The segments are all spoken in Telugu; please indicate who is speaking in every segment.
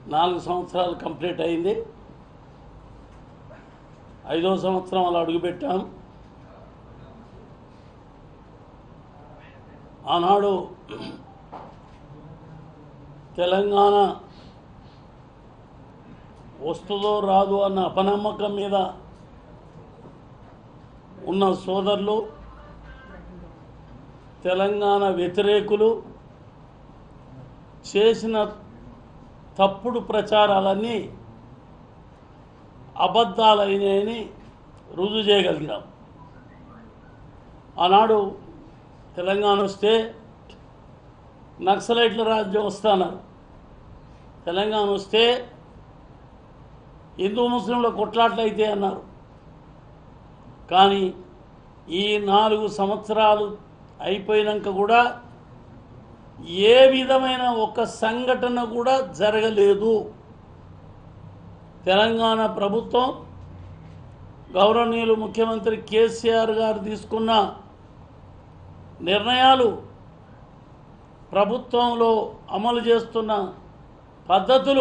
Speaker 1: నాలుగు సంవత్సరాలు కంప్లీట్ అయింది ఐదో సంవత్సరం అలా అడుగుపెట్టాం ఆనాడు తెలంగాణ వస్తుందో రాదు అన్న అపనమ్మకం మీద ఉన్న సోదరులు తెలంగాణ వ్యతిరేకులు చేసిన తప్పుడు ప్రచారాలన్నీ అబద్ధాలైనాయని రుజువు చేయగలిగినాం ఆనాడు తెలంగాణ వస్తే నక్సలైట్ల రాజ్యం వస్తున్నారు తెలంగాణ వస్తే హిందూ ముస్లింల కొట్లాట్లు అయితే అన్నారు కానీ ఈ నాలుగు సంవత్సరాలు అయిపోయినాక కూడా ఏ విధమైన ఒక సంఘటన కూడా జరగలేదు తెలంగాణ ప్రభుత్వం గౌరవనీయులు ముఖ్యమంత్రి కేసీఆర్ గారు తీసుకున్న నిర్ణయాలు ప్రభుత్వంలో అమలు చేస్తున్న పద్ధతులు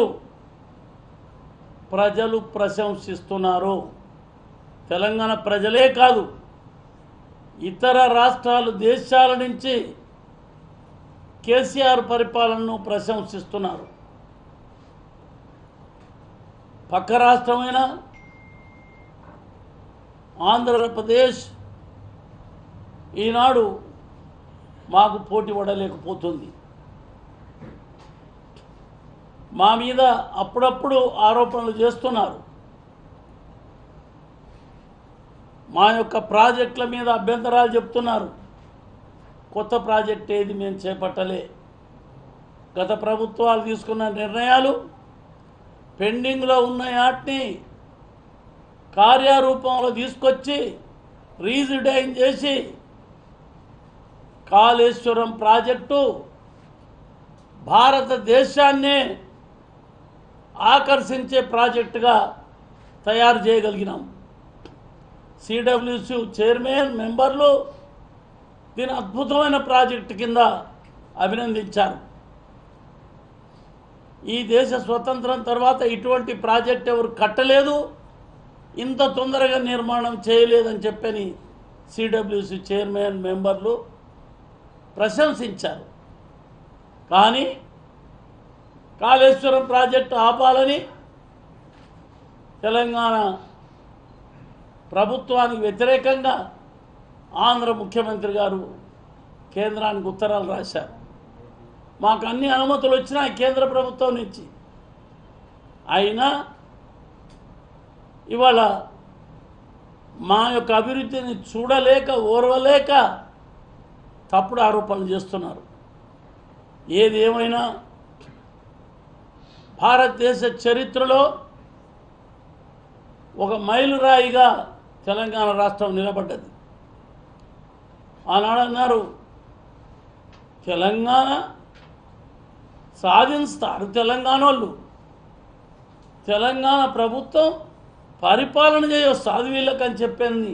Speaker 1: ప్రజలు ప్రశంసిస్తున్నారు తెలంగాణ ప్రజలే కాదు ఇతర రాష్ట్రాలు దేశాల నుంచి కేసీఆర్ పరిపాలనను ప్రశంసిస్తున్నారు పక్క రాష్ట్రమైన ఆంధ్రప్రదేశ్ ఈనాడు మాకు పోటీ పడలేకపోతుంది మా మీద అప్పుడప్పుడు ఆరోపణలు చేస్తున్నారు మా యొక్క ప్రాజెక్టుల మీద అభ్యంతరాలు చెప్తున్నారు కొత్త ప్రాజెక్ట్ ఏది మేము చేపట్టలే గత ప్రభుత్వాలు తీసుకున్న నిర్ణయాలు పెండింగ్లో ఉన్న వాటిని కార్యరూపంలో తీసుకొచ్చి రీజిడైన్ చేసి కాళేశ్వరం ప్రాజెక్టు భారతదేశాన్నే ఆకర్షించే ప్రాజెక్టుగా తయారు చేయగలిగినాం సిడబ్ల్యూసి చైర్మన్ మెంబర్లు దీని అద్భుతమైన ప్రాజెక్టు కింద అభినందించారు ఈ దేశ స్వతంత్రం తర్వాత ఇటువంటి ప్రాజెక్ట్ ఎవరు కట్టలేదు ఇంత తొందరగా నిర్మాణం చేయలేదని చెప్పని సిడబ్ల్యూసి చైర్మన్ మెంబర్లు ప్రశంసించారు కానీ కాళేశ్వరం ప్రాజెక్టు ఆపాలని తెలంగాణ ప్రభుత్వానికి వ్యతిరేకంగా ఆంధ్ర ముఖ్యమంత్రి గారు కేంద్రానికి ఉత్తరాలు రాశారు మాకు అన్ని అనుమతులు వచ్చినాయి కేంద్ర ప్రభుత్వం నుంచి అయినా ఇవాళ మా యొక్క అభివృద్ధిని చూడలేక ఓర్వలేక తప్పుడు ఆరోపణలు చేస్తున్నారు ఏది ఏమైనా భారతదేశ చరిత్రలో ఒక మైలురాయిగా తెలంగాణ రాష్ట్రం నిలబడ్డది ఆనాడు అన్నారు తెలంగాణ సాధిస్తారు తెలంగాణ వాళ్ళు తెలంగాణ ప్రభుత్వం పరిపాలన చేయొస్తుంది వీళ్ళకని చెప్పింది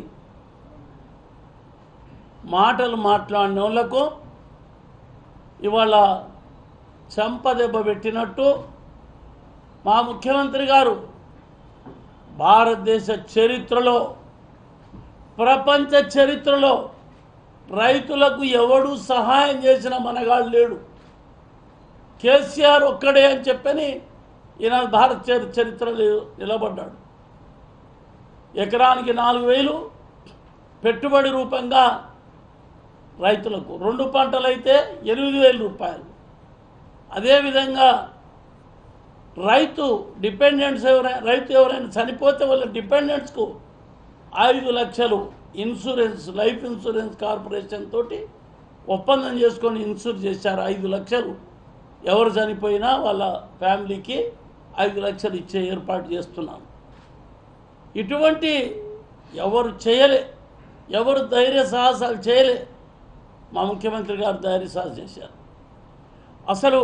Speaker 1: మాటలు మాట్లాడిన వాళ్ళకు ఇవాళ చెంపదెబ్బ పెట్టినట్టు మా ముఖ్యమంత్రి గారు భారతదేశ చరిత్రలో ప్రపంచ చరిత్రలో రైతులకు ఎవడు సహాయం చేసిన మనగాడు లేడు కేసీఆర్ ఒక్కడే అని చెప్పని ఈయన భారత చరి- చరిత్రలో నిలబడ్డాడు ఎకరానికి నాలుగు వేలు పెట్టుబడి రూపంగా రైతులకు రెండు పంటలైతే ఎనిమిది వేల రూపాయలు అదేవిధంగా రైతు డిపెండెంట్స్ ఎవరైనా రైతు ఎవరైనా చనిపోతే వాళ్ళ డిపెండెంట్స్కు ఐదు లక్షలు ఇన్సూరెన్స్ లైఫ్ ఇన్సూరెన్స్ కార్పొరేషన్ తోటి ఒప్పందం చేసుకొని ఇన్సూర్ చేశారు ఐదు లక్షలు ఎవరు చనిపోయినా వాళ్ళ ఫ్యామిలీకి ఐదు లక్షలు ఇచ్చే ఏర్పాటు చేస్తున్నాం ఇటువంటి ఎవరు చేయలే ఎవరు ధైర్య సాహసాలు చేయలే మా ముఖ్యమంత్రి గారు ధైర్య సాహసం చేశారు అసలు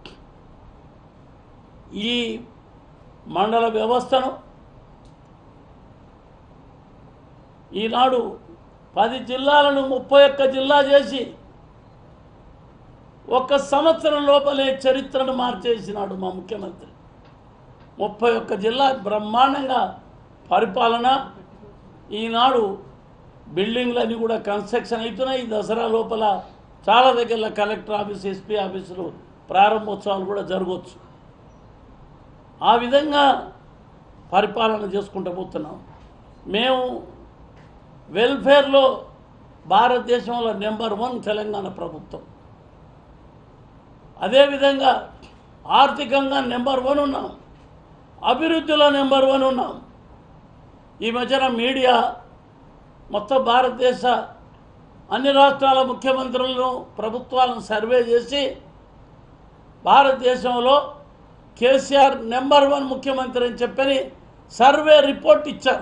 Speaker 1: ఈ మండల వ్యవస్థను ఈనాడు పది జిల్లాలను ముప్పై ఒక్క జిల్లా చేసి ఒక్క సంవత్సరం లోపలే చరిత్రను మార్చేసినాడు మా ముఖ్యమంత్రి ముప్పై ఒక్క జిల్లా బ్రహ్మాండంగా పరిపాలన ఈనాడు బిల్డింగ్లన్నీ కూడా కన్స్ట్రక్షన్ అవుతున్నాయి ఈ దసరా లోపల చాలా దగ్గర కలెక్టర్ ఆఫీస్ ఎస్పీ ఆఫీసులు ప్రారంభోత్సవాలు కూడా జరగవచ్చు ఆ విధంగా పరిపాలన చేసుకుంటూ పోతున్నాం మేము వెల్ఫేర్లో భారతదేశంలో నెంబర్ వన్ తెలంగాణ ప్రభుత్వం అదేవిధంగా ఆర్థికంగా నెంబర్ వన్ ఉన్నాం అభివృద్ధిలో నెంబర్ వన్ ఉన్నాం ఈ మధ్యన మీడియా మొత్తం భారతదేశ అన్ని రాష్ట్రాల ముఖ్యమంత్రులను ప్రభుత్వాలను సర్వే చేసి భారతదేశంలో కేసీఆర్ నెంబర్ వన్ ముఖ్యమంత్రి అని చెప్పని సర్వే రిపోర్ట్ ఇచ్చారు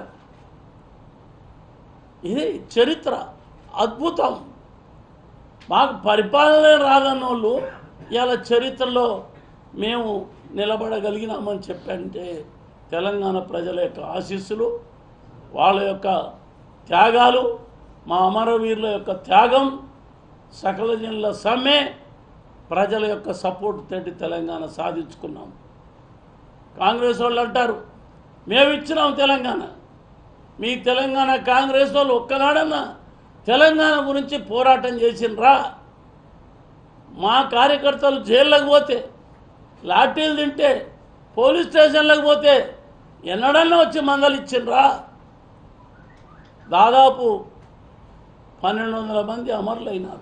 Speaker 1: ఇది చరిత్ర అద్భుతం మాకు పరిపాలన రాదన్న వాళ్ళు ఇలా చరిత్రలో మేము నిలబడగలిగినామని చెప్పంటే తెలంగాణ ప్రజల యొక్క ఆశీస్సులు వాళ్ళ యొక్క త్యాగాలు మా అమరవీరుల యొక్క త్యాగం సకల జనుల సమ్మె ప్రజల యొక్క సపోర్ట్ తోటి తెలంగాణ సాధించుకున్నాం కాంగ్రెస్ వాళ్ళు అంటారు మేము ఇచ్చినాం తెలంగాణ మీ తెలంగాణ కాంగ్రెస్ వాళ్ళు ఒక్కనాడన్నా తెలంగాణ గురించి పోరాటం చేసిండ్రా మా కార్యకర్తలు జైల్లోకి పోతే లాఠీలు తింటే పోలీస్ స్టేషన్లకు పోతే ఎన్నడన్నా వచ్చి మందలు ఇచ్చిండ్రా దాదాపు పన్నెండు వందల మంది అమరులైనారు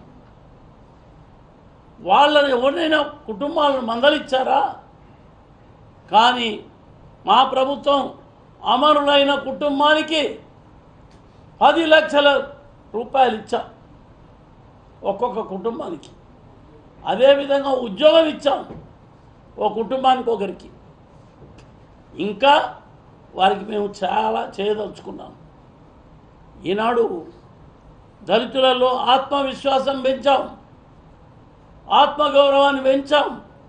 Speaker 1: వాళ్ళని ఎవరినైనా కుటుంబాలను మందలిచ్చారా కానీ మా ప్రభుత్వం అమరులైన కుటుంబానికి పది లక్షల రూపాయలు ఇచ్చాం ఒక్కొక్క కుటుంబానికి అదేవిధంగా ఉద్యోగం ఇచ్చాం ఓ కుటుంబానికి ఒకరికి ఇంకా వారికి మేము చాలా చేయదలుచుకున్నాం ఈనాడు దళితులలో ఆత్మవిశ్వాసం పెంచాం ఆత్మగౌరవాన్ని పెంచాం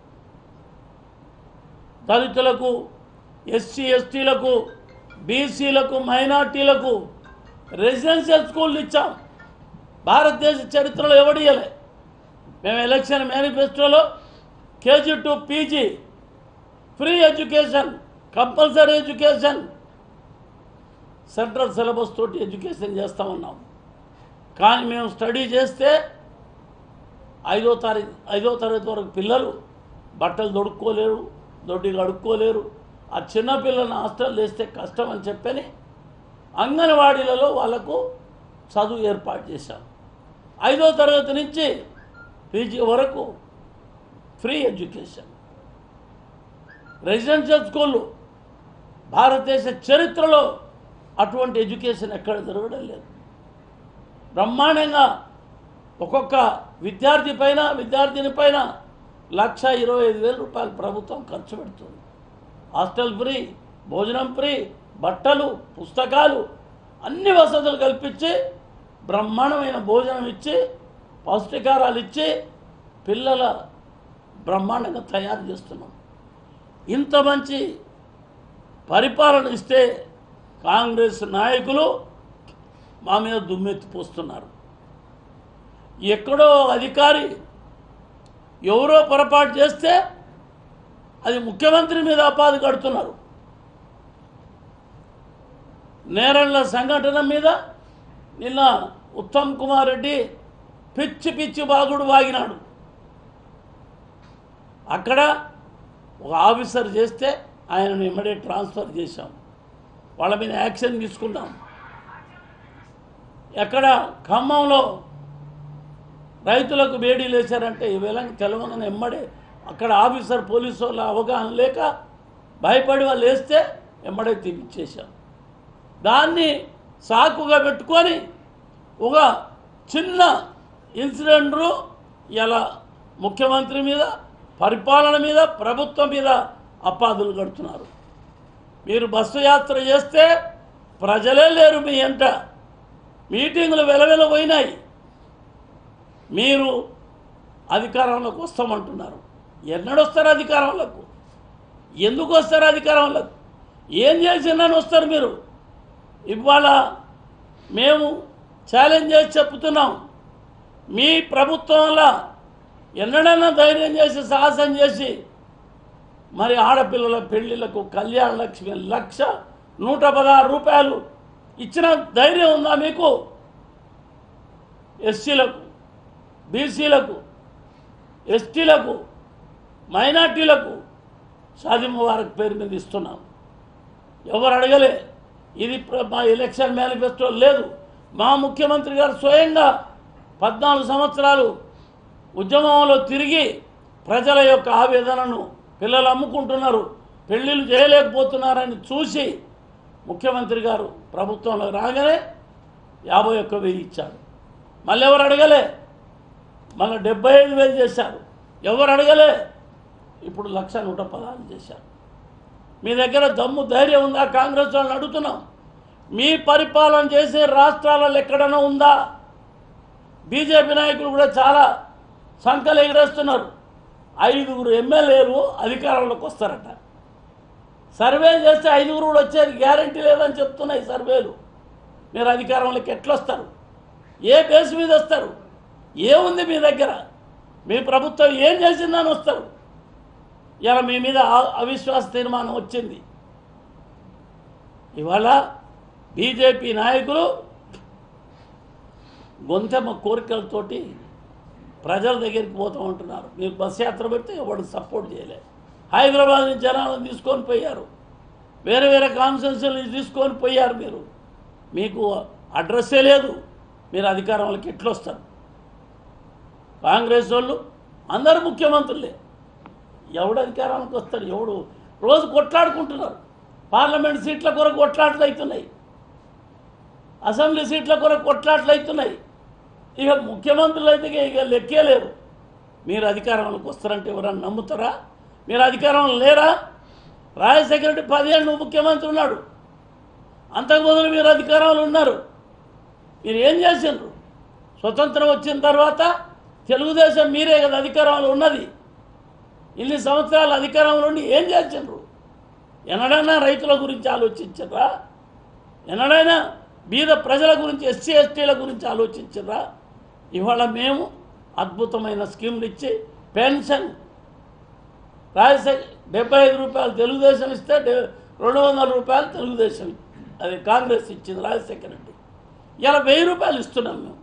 Speaker 1: దళితులకు ఎస్సీ ఎస్టీలకు బీసీలకు మైనార్టీలకు రెసిడెన్షియల్ స్కూళ్ళు ఇచ్చాం భారతదేశ చరిత్రలో ఎవడియలే మేము ఎలక్షన్ మేనిఫెస్టోలో KG to PG free education compulsory education central syllabus తోటి ఎడ్యుకేషన్ చేస్తూ ఉన్నాం కానీ మేము స్టడీ చేస్తే ఐదో తారీఖు ఐదో తరగతి వరకు పిల్లలు బట్టలు దొడుక్కోలేరు దొడ్డిగా అడుక్కోలేరు ఆ చిన్న పిల్లల్ని హాస్టల్ వేస్తే కష్టం అని చెప్పని అంగన్వాడీలలో వాళ్ళకు చదువు ఏర్పాటు చేశాం ఐదో తరగతి నుంచి పీజీ వరకు ఫ్రీ ఎడ్యుకేషన్ రెసిడెన్షియల్ స్కూళ్ళు భారతదేశ చరిత్రలో అటువంటి ఎడ్యుకేషన్ ఎక్కడ జరగడం లేదు బ్రహ్మాండంగా ఒక్కొక్క విద్యార్థి పైన విద్యార్థిని పైన లక్ష ఇరవై ఐదు వేల రూపాయలు ప్రభుత్వం ఖర్చు పెడుతుంది హాస్టల్ ఫ్రీ భోజనం ఫ్రీ బట్టలు పుస్తకాలు అన్ని వసతులు కల్పించి బ్రహ్మాండమైన భోజనం ఇచ్చి పౌష్టికారాలు ఇచ్చి పిల్లల బ్రహ్మాండంగా తయారు చేస్తున్నాం ఇంత మంచి పరిపాలన ఇస్తే కాంగ్రెస్ నాయకులు మా మీద దుమ్మెత్తిపోస్తున్నారు ఎక్కడో అధికారి ఎవరో పొరపాటు చేస్తే అది ముఖ్యమంత్రి మీద అపాధి కడుతున్నారు నేరళ్ళ సంఘటన మీద నిన్న ఉత్తమ్ కుమార్ రెడ్డి పిచ్చి పిచ్చి బాగుడు వాగినాడు అక్కడ ఒక ఆఫీసర్ చేస్తే ఆయనను ఇమ్మీడియట్ ట్రాన్స్ఫర్ చేశాం వాళ్ళ మీద యాక్షన్ తీసుకున్నాం ఎక్కడ ఖమ్మంలో రైతులకు బేడీలు వేశారంటే ఈవేళ తెలవగానే ఎమ్మడే అక్కడ ఆఫీసర్ పోలీసు వాళ్ళ అవగాహన లేక భయపడి వాళ్ళు వేస్తే ఎమ్మడే తీపిచ్చేశాం దాన్ని సాకుగా పెట్టుకొని ఒక చిన్న ఇన్సిడెంట్లు ఇలా ముఖ్యమంత్రి మీద పరిపాలన మీద ప్రభుత్వం మీద అపాదులు కడుతున్నారు మీరు బస్సు యాత్ర చేస్తే ప్రజలే లేరు మీ ఎంట మీటింగులు వెలవెల పోయినాయి మీరు అధికారంలోకి వస్తామంటున్నారు ఎన్నడొస్తారు అధికారంలోకి ఎందుకు వస్తారు అధికారంలోకి ఏం చేసిందని వస్తారు మీరు ఇవాళ మేము ఛాలెంజ్ చేసి చెప్తున్నాం మీ ప్రభుత్వం వల్ల ఎన్నడన్నా ధైర్యం చేసి సాహసం చేసి మరి ఆడపిల్లల పెళ్లిళ్లకు కళ్యాణ లక్ష్మి లక్ష నూట పదహారు రూపాయలు ఇచ్చిన ధైర్యం ఉందా మీకు ఎస్సీలకు బీసీలకు ఎస్టీలకు మైనార్టీలకు షాది ముబారక్ పేరు మీద ఇస్తున్నాం ఎవరు అడగలే ఇది ప్ర- మా ఎలక్షన్ మేనిఫెస్టో లేదు మా ముఖ్యమంత్రి గారు స్వయంగా పద్నాలుగు సంవత్సరాలు ఉద్యమంలో తిరిగి ప్రజల యొక్క ఆవేదనను పిల్లలు అమ్ముకుంటున్నారు పెళ్ళిళ్ళు చేయలేకపోతున్నారని చూసి ముఖ్యమంత్రి గారు ప్రభుత్వంలో రాగానే యాభై ఒక్క వెయ్యి ఇచ్చారు మళ్ళీ ఎవరు అడగలే మళ్ళీ డెబ్బై ఐదు వేలు చేశారు ఎవరు అడగలే ఇప్పుడు లక్ష నూట పదహారు చేశారు మీ దగ్గర దమ్ము ధైర్యం ఉందా కాంగ్రెస్ వాళ్ళని అడుగుతున్నాం మీ పరిపాలన చేసే రాష్ట్రాలలో ఎక్కడైనా ఉందా బీజేపీ నాయకులు కూడా చాలా సంఖ్యలు ఎగిరేస్తున్నారు ఐదుగురు ఎమ్మెల్యేలు అధికారంలోకి వస్తారట సర్వే చేస్తే ఐదుగురు కూడా వచ్చేది గ్యారంటీ లేదని చెప్తున్నాయి సర్వేలు మీరు అధికారంలోకి ఎట్లా వస్తారు ఏ బేస్ మీద వస్తారు ఏముంది మీ దగ్గర మీ ప్రభుత్వం ఏం చేసిందని వస్తారు ఇలా మీ మీద ఆ- అవిశ్వాస తీర్మానం వచ్చింది ఇవాళ బీజేపీ నాయకులు గొంతెమ్మ కోరికలతోటి ప్రజల దగ్గరికి పోతూ ఉంటున్నారు మీరు బస్ యాత్ర పెడితే ఎవరు సపోర్ట్ చేయలే హైదరాబాద్ నుంచి జనాలను తీసుకొని పోయారు వేరే వేరే కాన్స్టిట్యూన్సీల నుంచి తీసుకొని పోయారు మీరు మీకు అడ్రస్సే లేదు మీరు అధికారంలోకి ఎట్లా వస్తారు కాంగ్రెస్ వాళ్ళు అందరు ముఖ్యమంత్రులే ఎవడు అధికారానికి వస్తాడు ఎవడు రోజు కొట్లాడుకుంటున్నారు పార్లమెంట్ సీట్ల కొరకు కొట్లాట్లు అవుతున్నాయి అసెంబ్లీ సీట్ల కొరకు కొట్లాట్లు అవుతున్నాయి ఇక ముఖ్యమంత్రులు అయితే ఇక లెక్కే లేరు మీరు అధికారంలోకి వస్తారంటే ఎవరన్నా నమ్ముతారా మీరు అధికారంలో లేరా రాజశేఖర రెడ్డి పదిహేను ముఖ్యమంత్రి ఉన్నాడు అంతకు మొదలు మీరు అధికారంలో ఉన్నారు మీరు ఏం చేసిండ్రు స్వతంత్రం వచ్చిన తర్వాత తెలుగుదేశం మీరే కదా అధికారంలో ఉన్నది ఇన్ని సంవత్సరాలు అధికారంలో ఉండి ఏం చేసిండ్రు ఎన్నడైనా రైతుల గురించి ఆలోచించరా ఎన్నడైనా బీద ప్రజల గురించి ఎస్సీ ఎస్టీల గురించి ఆలోచించరా ఇవాళ మేము అద్భుతమైన స్కీమ్లు ఇచ్చి పెన్షన్ రాజశేఖర్ డెబ్బై ఐదు రూపాయలు తెలుగుదేశం ఇస్తే డె- రెండు వందల రూపాయలు తెలుగుదేశం అది కాంగ్రెస్ ఇచ్చింది రాజశేఖర రెడ్డి ఇలా వెయ్యి రూపాయలు ఇస్తున్నాం మేము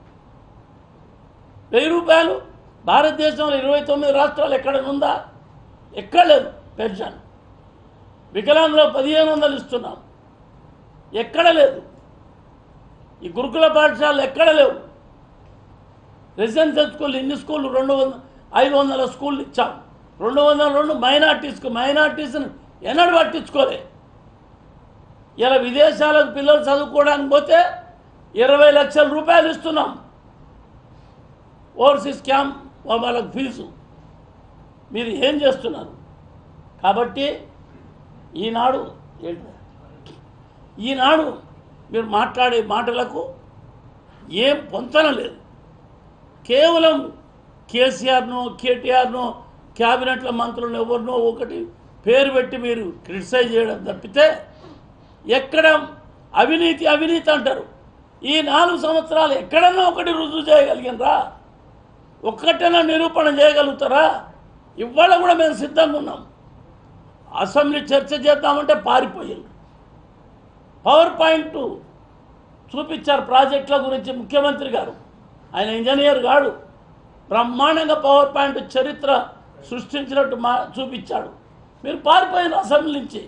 Speaker 1: వెయ్యి రూపాయలు భారతదేశంలో ఇరవై తొమ్మిది రాష్ట్రాలు ఎక్కడ ఉందా ఎక్కడ లేదు పెన్షన్ వికలాంగులో పదిహేను వందలు ఇస్తున్నాం ఎక్కడ లేదు ఈ గురుకుల పాఠశాలలు ఎక్కడ లేవు రెసిడెన్షియల్ స్కూల్ ఇన్ని స్కూళ్ళు రెండు వందల ఐదు వందల స్కూళ్ళు ఇచ్చాం రెండు వందల రెండు మైనార్టీస్కు మైనార్టీస్ని ఎన్నడూ పట్టించుకోలే ఇలా విదేశాలకు పిల్లలు చదువుకోవడానికి పోతే ఇరవై లక్షల రూపాయలు ఇస్తున్నాం ఓవర్సీస్ క్యాంప్ వాళ్ళకి ఫీజు మీరు ఏం చేస్తున్నారు కాబట్టి ఈనాడు ఏంటి ఈనాడు మీరు మాట్లాడే మాటలకు ఏం పొంతన లేదు కేవలం కేసీఆర్నో కేటీఆర్నో క్యాబినెట్ల మంత్రులను ఎవరినో ఒకటి పేరు పెట్టి మీరు క్రిటిసైజ్ చేయడం తప్పితే ఎక్కడ అవినీతి అవినీతి అంటారు ఈ నాలుగు సంవత్సరాలు ఎక్కడన్నా ఒకటి రుజువు చేయగలిగినరా ఒక్కటైనా నిరూపణ చేయగలుగుతారా ఇవాళ కూడా మేము సిద్ధంగా ఉన్నాం అసెంబ్లీ చర్చ చేద్దామంటే పారిపోయారు పవర్ పాయింట్ చూపించారు ప్రాజెక్టుల గురించి ముఖ్యమంత్రి గారు ఆయన ఇంజనీర్ గాడు బ్రహ్మాండంగా పవర్ పాయింట్ చరిత్ర సృష్టించినట్టు మా చూపించాడు మీరు పారిపోయిన అసెంబ్లీ నుంచి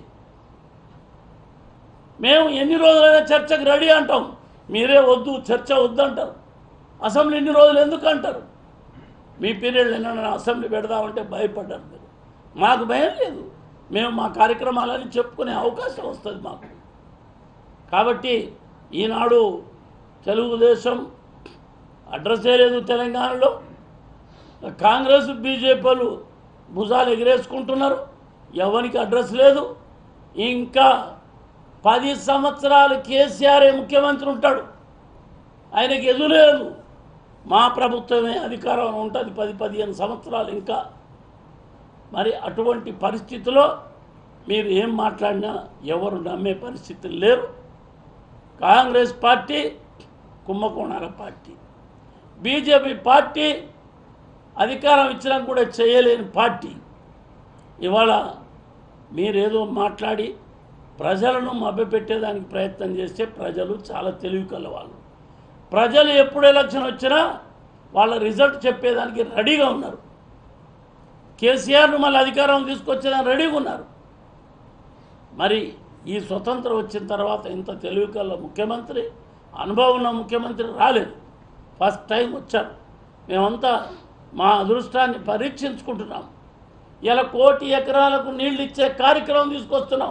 Speaker 1: మేము ఎన్ని రోజులైనా చర్చకు రెడీ అంటాం మీరే వద్దు చర్చ వద్దు అంటారు అసెంబ్లీ ఎన్ని రోజులు ఎందుకు అంటారు మీ పీరియడ్లో ఏమైనా అసెంబ్లీ పెడదామంటే భయపడ్డారు మీరు మాకు భయం లేదు మేము మా కార్యక్రమాలని చెప్పుకునే అవకాశం వస్తుంది మాకు కాబట్టి ఈనాడు తెలుగుదేశం అడ్రస్ లేదు తెలంగాణలో కాంగ్రెస్ బీజేపీలు భుజాలు ఎగిరేసుకుంటున్నారు ఎవరికి అడ్రస్ లేదు ఇంకా పది సంవత్సరాలు కేసీఆర్ ముఖ్యమంత్రి ఉంటాడు ఆయనకి ఎదురు లేదు మా ప్రభుత్వమే అధికారంలో ఉంటుంది పది పదిహేను సంవత్సరాలు ఇంకా మరి అటువంటి పరిస్థితిలో మీరు ఏం మాట్లాడినా ఎవరు నమ్మే పరిస్థితులు లేరు కాంగ్రెస్ పార్టీ కుంభకోణాల పార్టీ బీజేపీ పార్టీ అధికారం ఇచ్చినా కూడా చేయలేని పార్టీ ఇవాళ మీరేదో మాట్లాడి ప్రజలను మభ్యపెట్టేదానికి ప్రయత్నం చేస్తే ప్రజలు చాలా తెలివి కలవాళ్ళు ప్రజలు ఎప్పుడు ఎలక్షన్ వచ్చినా వాళ్ళ రిజల్ట్ చెప్పేదానికి రెడీగా ఉన్నారు కేసీఆర్ను మళ్ళీ అధికారం తీసుకొచ్చేదానికి రెడీగా ఉన్నారు మరి ఈ స్వతంత్రం వచ్చిన తర్వాత ఇంత తెలివి కల ముఖ్యమంత్రి అనుభవం ఉన్న ముఖ్యమంత్రి రాలేదు ఫస్ట్ టైం వచ్చారు మేమంతా మా అదృష్టాన్ని పరీక్షించుకుంటున్నాం ఇలా కోటి ఎకరాలకు నీళ్ళు ఇచ్చే కార్యక్రమం తీసుకొస్తున్నాం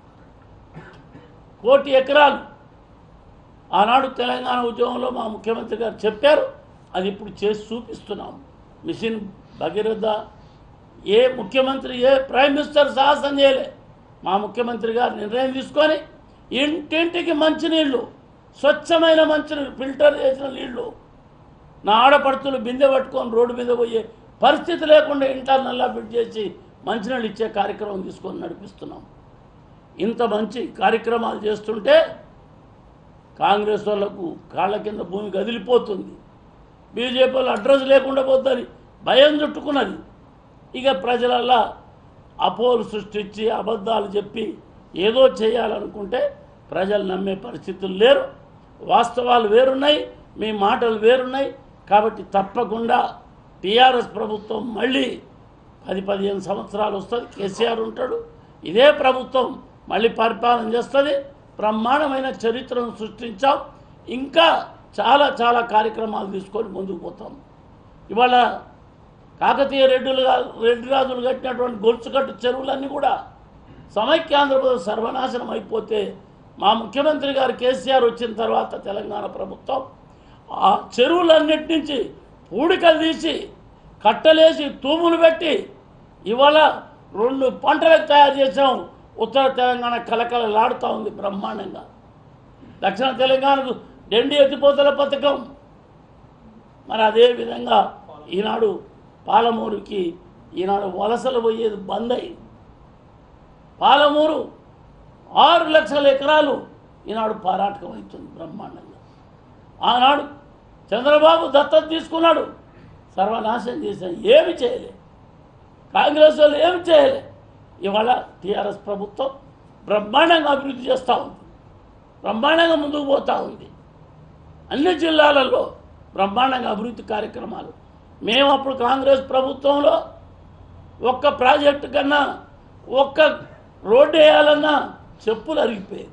Speaker 1: కోటి ఎకరాలు ఆనాడు తెలంగాణ ఉద్యమంలో మా ముఖ్యమంత్రి గారు చెప్పారు అది ఇప్పుడు చేసి చూపిస్తున్నాం మిషన్ భగీరథ ఏ ముఖ్యమంత్రి ఏ ప్రైమ్ మినిస్టర్ సాహసం చేయలే మా ముఖ్యమంత్రి గారు నిర్ణయం తీసుకొని ఇంటింటికి మంచినీళ్ళు స్వచ్ఛమైన మంచినీళ్ళు ఫిల్టర్ చేసిన నీళ్లు నా ఆడపడుతులు బిందె పట్టుకొని రోడ్డు మీద పోయే పరిస్థితి లేకుండా ఇంటర్నల్లా ఫిట్ చేసి మంచినీళ్ళు ఇచ్చే కార్యక్రమం తీసుకొని నడిపిస్తున్నాం ఇంత మంచి కార్యక్రమాలు చేస్తుంటే కాంగ్రెస్ వాళ్ళకు కాళ్ళ కింద భూమి కదిలిపోతుంది బీజేపీ వాళ్ళు అడ్రస్ లేకుండా పోతుంది భయం చుట్టుకున్నది ఇక ప్రజలల్లా అపోలు సృష్టించి అబద్ధాలు చెప్పి ఏదో చేయాలనుకుంటే ప్రజలు నమ్మే పరిస్థితులు లేరు వాస్తవాలు వేరున్నాయి మీ మాటలు వేరున్నాయి కాబట్టి తప్పకుండా టీఆర్ఎస్ ప్రభుత్వం మళ్ళీ పది పదిహేను సంవత్సరాలు వస్తుంది కేసీఆర్ ఉంటాడు ఇదే ప్రభుత్వం మళ్ళీ పరిపాలన చేస్తుంది బ్రహ్మాండమైన చరిత్రను సృష్టించాం ఇంకా చాలా చాలా కార్యక్రమాలు తీసుకొని ముందుకు పోతాం ఇవాళ కాకతీయ రెడ్డులు రెడ్డి రాజులు కట్టినటువంటి గొలుసుకట్టు చెరువులన్నీ కూడా సమైక్య ఆంధ్రప్రదేశ్ సర్వనాశనం అయిపోతే మా ముఖ్యమంత్రి గారు కేసీఆర్ వచ్చిన తర్వాత తెలంగాణ ప్రభుత్వం ఆ చెరువులన్నిటి నుంచి పూడికలు తీసి కట్టలేసి తూములు పెట్టి ఇవాళ రెండు పంటలకు తయారు చేసాం ఉత్తర తెలంగాణ కలకలలాడుతూ ఉంది బ్రహ్మాండంగా దక్షిణ తెలంగాణకు డెండి ఎత్తిపోతల పథకం మరి అదే విధంగా ఈనాడు పాలమూరుకి ఈనాడు వలసలు పోయేది బంద్ అయింది పాలమూరు ఆరు లక్షల ఎకరాలు ఈనాడు పారాటకం అవుతుంది బ్రహ్మాండంగా ఆనాడు చంద్రబాబు దత్తత తీసుకున్నాడు సర్వనాశనం చేశాడు ఏమి చేయలే కాంగ్రెస్ వాళ్ళు ఏమి చేయలే ఇవాళ టీఆర్ఎస్ ప్రభుత్వం బ్రహ్మాండంగా అభివృద్ధి చేస్తూ ఉంది బ్రహ్మాండంగా ముందుకు పోతూ ఉంది అన్ని జిల్లాలలో బ్రహ్మాండంగా అభివృద్ధి కార్యక్రమాలు మేము అప్పుడు కాంగ్రెస్ ప్రభుత్వంలో ఒక్క ప్రాజెక్టు కన్నా ఒక్క రోడ్డు వేయాలన్నా చెప్పులు అరిగిపోయేది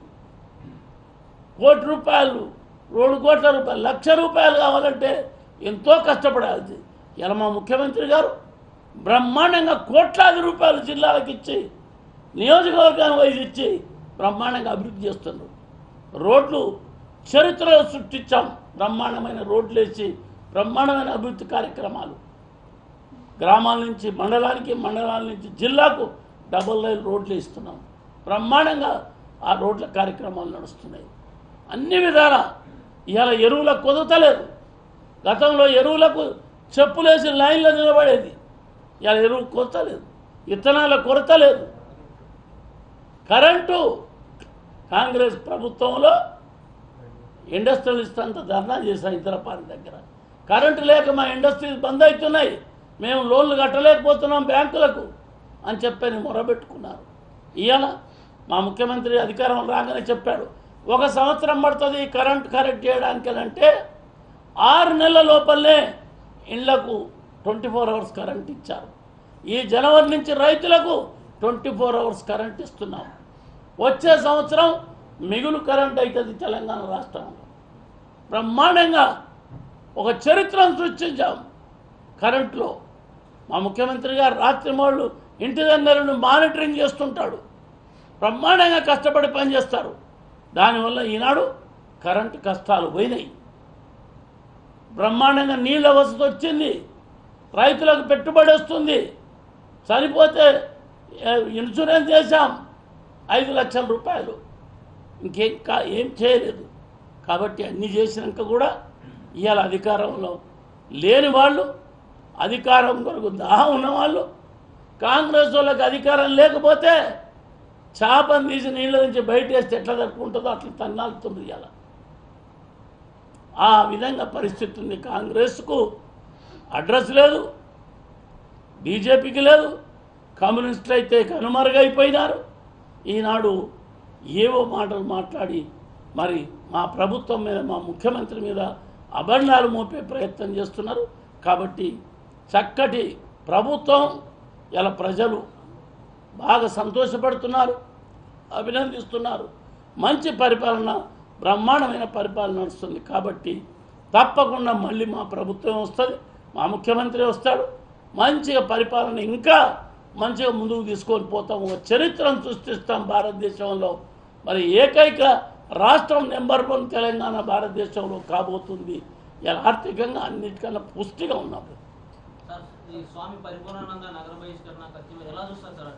Speaker 1: కోటి రూపాయలు రెండు కోట్ల రూపాయలు లక్ష రూపాయలు కావాలంటే ఎంతో కష్టపడాల్సి ఇలా మా ముఖ్యమంత్రి గారు బ్రహ్మాండంగా కోట్లాది రూపాయలు జిల్లాలకు ఇచ్చి నియోజకవర్గాన్ని వైజ్ ఇచ్చి బ్రహ్మాండంగా అభివృద్ధి చేస్తున్నారు రోడ్లు చరిత్రలో సృష్టించాం బ్రహ్మాండమైన రోడ్లు వేసి బ్రహ్మాండమైన అభివృద్ధి కార్యక్రమాలు గ్రామాల నుంచి మండలానికి మండలాల నుంచి జిల్లాకు డబుల్ లైన్ రోడ్లు ఇస్తున్నాం బ్రహ్మాండంగా ఆ రోడ్ల కార్యక్రమాలు నడుస్తున్నాయి అన్ని విధాల ఇవాళ ఎరువుల కొదత లేదు గతంలో ఎరువులకు చెప్పులేసి లైన్లో నిలబడేది ఇవాళ ఎరువు కొరత లేదు విత్తనాల కొరత లేదు కరెంటు కాంగ్రెస్ ప్రభుత్వంలో ఇండస్ట్రియలిస్ట్ అంతా ధర్నా చేశాం ఇతర పార్టీ దగ్గర కరెంటు లేక మా ఇండస్ట్రీస్ బంద్ అవుతున్నాయి మేము లోన్లు కట్టలేకపోతున్నాం బ్యాంకులకు అని చెప్పని మొరబెట్టుకున్నారు ఇవాళ మా ముఖ్యమంత్రి అధికారం రాగానే చెప్పాడు ఒక సంవత్సరం పడుతుంది ఈ కరెంట్ కరెక్ట్ చేయడానికి అంటే ఆరు నెలల లోపలనే ఇళ్లకు ట్వంటీ ఫోర్ అవర్స్ కరెంట్ ఇచ్చారు ఈ జనవరి నుంచి రైతులకు ట్వంటీ ఫోర్ అవర్స్ కరెంట్ ఇస్తున్నాం వచ్చే సంవత్సరం మిగులు కరెంట్ అవుతుంది తెలంగాణ రాష్ట్రంలో బ్రహ్మాండంగా ఒక చరిత్రను సృష్టించాం కరెంట్లో మా ముఖ్యమంత్రి గారు రాత్రి మోళ్ళు ఇంటి దగ్గర నుండి మానిటరింగ్ చేస్తుంటాడు బ్రహ్మాండంగా కష్టపడి పనిచేస్తారు దానివల్ల ఈనాడు కరెంటు కష్టాలు పోయినాయి బ్రహ్మాండంగా నీళ్ళ వసతి వచ్చింది రైతులకు పెట్టుబడి వస్తుంది చనిపోతే ఏ, ఇన్సూరెన్స్ చేశాం ఐదు లక్షల రూపాయలు ఇంకేం కా ఏం చేయలేదు కాబట్టి అన్ని చేసినాక కూడా ఇవాళ అధికారంలో లేని వాళ్ళు అధికారం కొరకు దాహం ఉన్నవాళ్ళు కాంగ్రెస్ వాళ్ళకి అధికారం లేకపోతే చేపను తీసి నీళ్ళ నుంచి బయట వేస్తే ఎట్లా తట్టుకుంటుందో అట్లా తన్నాలుతుంది ఇవాళ ఆ విధంగా పరిస్థితి ఉంది కాంగ్రెస్కు అడ్రస్ లేదు బీజేపీకి లేదు కమ్యూనిస్టులు అయితే కనుమరుగైపోయినారు ఈనాడు ఏవో మాటలు మాట్లాడి మరి మా ప్రభుత్వం మీద మా ముఖ్యమంత్రి మీద అభండాలు మోపే ప్రయత్నం చేస్తున్నారు కాబట్టి చక్కటి ప్రభుత్వం ఇలా ప్రజలు బాగా సంతోషపడుతున్నారు అభినందిస్తున్నారు మంచి పరిపాలన బ్రహ్మాండమైన పరిపాలన నడుస్తుంది కాబట్టి తప్పకుండా మళ్ళీ మా ప్రభుత్వం వస్తుంది మా ముఖ్యమంత్రి వస్తాడు మంచిగా పరిపాలన ఇంకా మంచిగా ముందుకు తీసుకొని పోతాం ఒక చరిత్రను సృష్టిస్తాం భారతదేశంలో మరి ఏకైక రాష్ట్రం నెంబర్ వన్ తెలంగాణ భారతదేశంలో కాబోతుంది ఇలా ఆర్థికంగా అన్నిటికన్నా పుష్టిగా ఉన్నాం
Speaker 2: సార్ ఈ స్వామి పరిపూర్ణానంద నగర బహిష్కరణ ఖచ్చితంగా ఎలా చూస్తారు సార్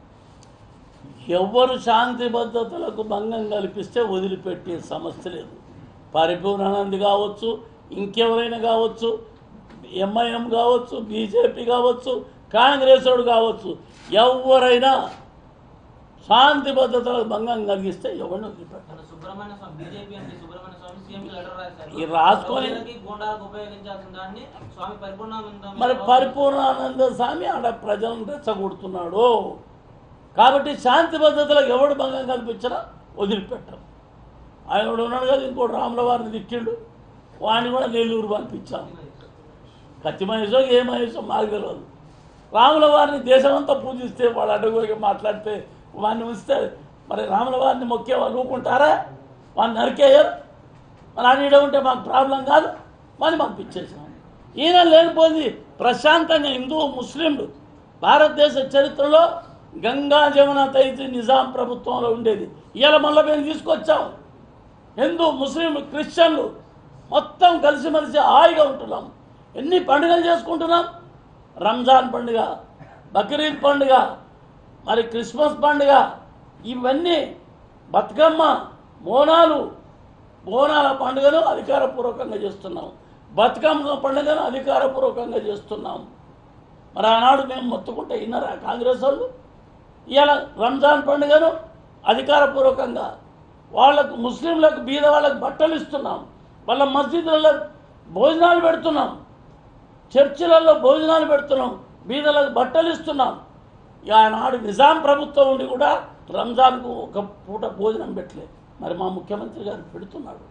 Speaker 1: ఎవ్వరు శాంతి భద్రతలకు భంగం కల్పిస్తే వదిలిపెట్టే సమస్య లేదు పరిపూర్ణానంద్ కావచ్చు ఇంకెవరైనా కావచ్చు ఎంఐఎం కావచ్చు బీజేపీ కావచ్చు కాంగ్రెస్ వాడు కావచ్చు ఎవరైనా శాంతి భద్రతలకు భంగం కలిగిస్తే ఎవరిని వదిలిపెట్టారు
Speaker 2: మన Subramanya Swamy BJP MP Subramanya Swamy CM letter రాశారు
Speaker 1: ఈ రాసుకొని-
Speaker 2: రౌడీలకి, గూండాలకు ఉపయోగించాల్సిన దాన్ని స్వామి పరిపూర్ణానంద
Speaker 1: మరి పరిపూర్ణానంద స్వామి ఆడ ప్రజలను రెచ్చగొడుతున్నాడు కాబట్టి శాంతి భద్రతలకు ఎవడు భంగం కల్పించినా వదిలిపెట్టరు ఆయన కూడా ఉన్నాడు కదా ఇంకోటి రాముల వారిని తిట్టిండు వాడిని కూడా నెల్లూరు పంపించాం కత్తి మహేషో ఏ మహేషో మాకు తెలియదు రాముల వారిని దేశమంతా పూజిస్తే వాళ్ళు అడుగుకి మాట్లాడితే వాడిని ఉంచితే మరి రాముల వారిని మొక్కే వాళ్ళు ఊకుంటారా వాడిని నరికేయరు మరి ఆడ ఉంటే మాకు ప్రాబ్లం కాదు వాడిని పంపించేసాం ఈయన లేనిపోయింది ప్రశాంతంగా హిందూ ముస్లింలు భారతదేశ చరిత్రలో గంగా జమున తైతి నిజాం ప్రభుత్వంలో ఉండేది ఇవాళ మళ్ళీ మేము తీసుకొచ్చాం హిందూ ముస్లింలు క్రిస్టియన్లు మొత్తం కలిసిమెలిసి హాయిగా ఉంటున్నాం ఎన్ని పండుగలు చేసుకుంటున్నాం రంజాన్ పండుగ బక్రీద్ పండుగ మరి క్రిస్మస్ పండుగ ఇవన్నీ బతుకమ్మ బోనాలు బోనాల పండుగను అధికారపూర్వకంగా చేస్తున్నాం బతుకమ్మ పండుగను అధికారపూర్వకంగా చేస్తున్నాం మరి ఆనాడు మేము మొత్తుకుంటే విన్నారా కాంగ్రెస్ వాళ్ళు ఇవాళ రంజాన్ పండుగను అధికారపూర్వకంగా వాళ్ళకు ముస్లింలకు బీద వాళ్ళకు బట్టలు ఇస్తున్నాం వాళ్ళ మస్జిద్లలో భోజనాలు పెడుతున్నాం చర్చిలలో భోజనాలు పెడుతున్నాం బీదలకు బట్టలు ఇస్తున్నాం ఇక ఆనాడు నిజాం ప్రభుత్వం ఉండి కూడా రంజాన్కు ఒక పూట భోజనం పెట్టలేదు మరి మా ముఖ్యమంత్రి గారు పెడుతున్నాడు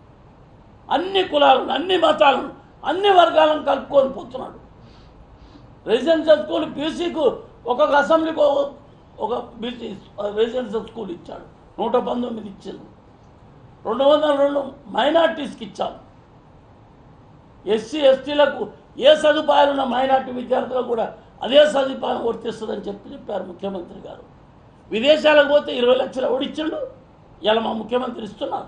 Speaker 1: అన్ని కులాలను అన్ని మతాలను అన్ని వర్గాలను కలుపుకొని పోతున్నాడు రెసిడెన్షియల్ స్కూల్ బీసీకు ఒక్కొక్క అసెంబ్లీకి ఒక- ఒక బీసీ రెసిడెన్షియల్ స్కూల్ ఇచ్చాడు నూట పంతొమ్మిది ఇచ్చింది రెండు వందల రెండు మైనార్టీస్కి ఇచ్చాం ఎస్సీ ఎస్టీలకు ఏ సదుపాయాలు ఉన్న మైనార్టీ విద్యార్థులకు కూడా అదే సదుపాయం వర్తిస్తుందని చెప్పి చెప్పారు ముఖ్యమంత్రి గారు విదేశాలకు పోతే ఇరవై లక్షలు ఎవడిచ్చిండు ఇలా మా ముఖ్యమంత్రి ఇస్తున్నారు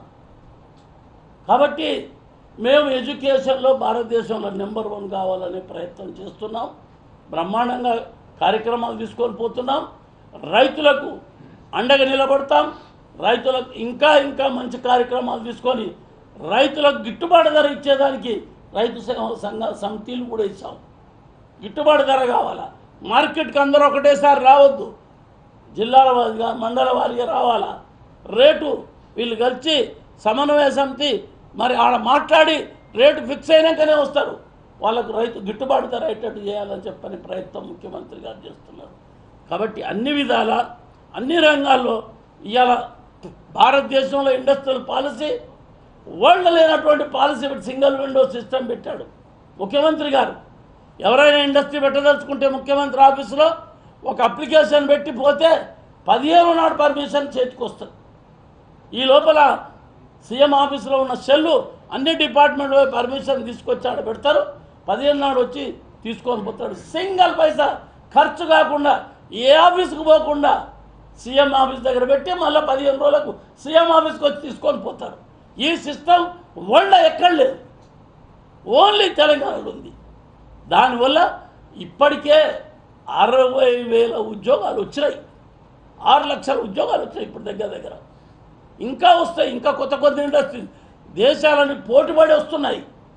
Speaker 1: కాబట్టి మేము ఎడ్యుకేషన్లో భారతదేశంలో నెంబర్ వన్ కావాలనే ప్రయత్నం చేస్తున్నాం బ్రహ్మాండంగా కార్యక్రమాలు తీసుకొని పోతున్నాం రైతులకు అండగా నిలబడతాం రైతులకు ఇంకా ఇంకా మంచి కార్యక్రమాలు తీసుకొని రైతులకు గిట్టుబాటు ధర ఇచ్చేదానికి రైతు సంఘ- సంఘ సమితిలు కూడా ఇచ్చాం గిట్టుబాటు ధర కావాలా మార్కెట్కి అందరూ ఒకటేసారి రావద్దు జిల్లాల వారిగా మండల వారిగా రావాలా రేటు వీళ్ళు కలిసి సమన్వయ సమితి మరి ఆడ మాట్లాడి రేటు ఫిక్స్ అయినాకనే వస్తారు వాళ్ళకు రైతు గిట్టుబాటు ధర అయ్యేటట్టు చేయాలని చెప్పని ప్రయత్నం ముఖ్యమంత్రి గారు చేస్తున్నారు కాబట్టి అన్ని విధాల అన్ని రంగాల్లో ఇవాళ భారతదేశంలో ఇండస్ట్రియల్ పాలసీ వరల్డ్ లేనటువంటి పాలసీ పెట్టి సింగిల్ విండో సిస్టమ్ పెట్టాడు ముఖ్యమంత్రి గారు ఎవరైనా ఇండస్ట్రీ పెట్టదలుచుకుంటే ముఖ్యమంత్రి ఆఫీసులో ఒక అప్లికేషన్ పెట్టి పోతే పదిహేను నాడు పర్మిషన్ చేతికి వస్తుంది ఈ లోపల సీఎం ఆఫీసులో ఉన్న సెల్లు అన్ని డిపార్ట్మెంట్ పర్మిషన్ తీసుకొచ్చి ఆడ పెడతారు పదిహేను నాడు వచ్చి తీసుకొని పోతాడు సింగిల్ పైసా ఖర్చు కాకుండా ఏ ఆఫీస్కి పోకుండా సీఎం ఆఫీస్ దగ్గర పెట్టి మళ్ళీ పదిహేను రోజులకు సీఎం ఆఫీస్కి వచ్చి తీసుకొని పోతారు ఈ సిస్టమ్ వరల్డ్ ఎక్కడ లేదు ఓన్లీ తెలంగాణలో ఉంది దానివల్ల ఇప్పటికే అరవై వేల ఉద్యోగాలు వచ్చినాయి ఆరు లక్షల ఉద్యోగాలు వచ్చాయి ఇప్పుడు దగ్గర దగ్గర ఇంకా వస్తాయి ఇంకా కొత్త కొత్త ఇండస్ట్రీ దేశాలని పోటీపడి వస్తున్నాయి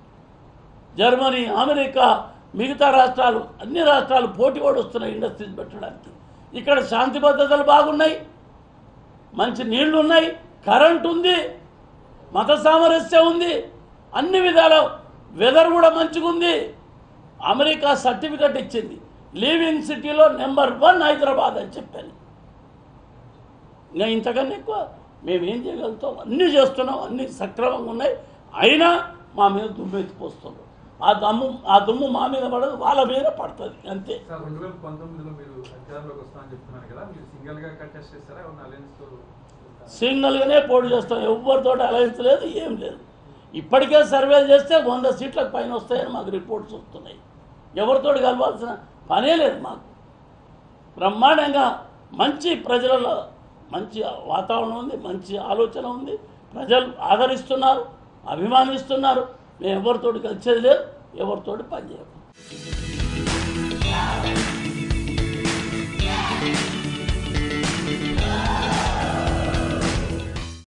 Speaker 1: జర్మనీ అమెరికా మిగతా రాష్ట్రాలు అన్ని రాష్ట్రాలు పోటీపడి వస్తున్నాయి ఇండస్ట్రీస్ పెట్టడానికి ఇక్కడ శాంతి భద్రతలు బాగున్నాయి మంచి నీళ్లు ఉన్నాయి కరెంట్ ఉంది మత సామరస్యం ఉంది అన్ని విధాల వెదర్ కూడా మంచిగా ఉంది అమెరికా సర్టిఫికెట్ ఇచ్చింది లీవింగ్ సిటీలో నెంబర్ వన్ హైదరాబాద్ అని చెప్పాను ఇంకా ఇంతకన్నా ఎక్కువ మేము ఏం చేయగలుగుతాం అన్నీ చేస్తున్నాం అన్నీ సక్రమంగా ఉన్నాయి అయినా మా మీద దుమ్ము ఎత్తిపోస్తున్నారు ఆ దమ్ము ఆ దుమ్ము మా మీద పడదు వాళ్ళ మీద పడుతుంది అంతే
Speaker 3: సార్ రెండు వేల పంతొమ్మిదిలో మీరు అధికారంలోకి వస్తామని చెప్తున్నారు కదా మీరు సింగిల్ గా కంటెస్ట్ చేస్తారా ఏమన్నా అలయన్స్ తో వెళ్తారా?
Speaker 1: సింగిల్గానే పోటీ చేస్తాం ఎవరితో అలయన్స్ లేదు ఏం లేదు ఇప్పటికే సర్వేలు చేస్తే వంద సీట్లకు పైన వస్తాయని మాకు రిపోర్ట్స్ వస్తున్నాయి ఎవరితో కలవాల్సిన పనే లేదు మాకు బ్రహ్మాండంగా మంచి ప్రజలలో మంచి వాతావరణం ఉంది మంచి ఆలోచన ఉంది ప్రజలు ఆదరిస్తున్నారు అభిమానిస్తున్నారు మేము ఎవరితోటి కలిసేది లేదు ఎవరితోటి పనిచేయము